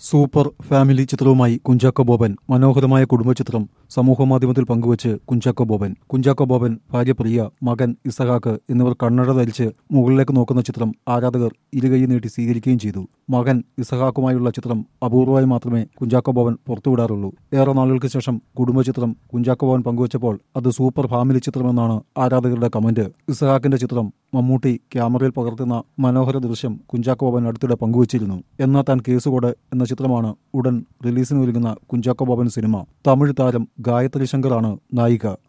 super family ചിത്രവുമായി കുഞ്ചാക്കോ ബോബൻ മനോഹരമായ കുടുംബചിത്രം സമൂഹമാധ്യമത്തിൽ പങ്കുവച്ച് കുഞ്ചാക്കോ ബോബൻ കുഞ്ചാക്കോ ബോബൻ ഭാര്യ പ്രിയ മകൻ ഇസഹാക്ക് എന്നിവർ കണ്ണട ധരിച്ച് മുകളിലേക്ക് നോക്കുന്ന ചിത്രം ആരാധകർ ഇരുകൈ നീട്ടി സ്വീകരിക്കുകയും ചെയ്തു മകൻ ഇസഹാക്കുമായുള്ള ചിത്രം അപൂർവമായി മാത്രമേ കുഞ്ചാക്കോ ബോബൻ പുറത്തുവിടാറുള്ളൂ ഏറെ നാളുകൾക്ക് ശേഷം കുടുംബചിത്രം കുഞ്ചാക്കോ ബോബൻ പങ്കുവച്ചപ്പോൾ അത് സൂപ്പർ ഫാമിലി ചിത്രമെന്നാണ് ആരാധകരുടെ കമന്റ് ഇസഹാക്കിന്റെ ചിത്രം മമ്മൂട്ടി ക്യാമറയിൽ പകർത്തുന്ന മനോഹര ദൃശ്യം കുഞ്ചാക്കോ ബോബൻ അടുത്തിടെ പങ്കുവച്ചിരുന്നു എന്നാ താൻ കേസുകോട് എന്ന ചിത്രമാണ് ഉടൻ റിലീസിന് ഒരുങ്ങുന്ന കുഞ്ചാക്കോ ബോബൻ സിനിമ തമിഴ് താരം ഗായത്രി ശങ്കറാണ് നായിക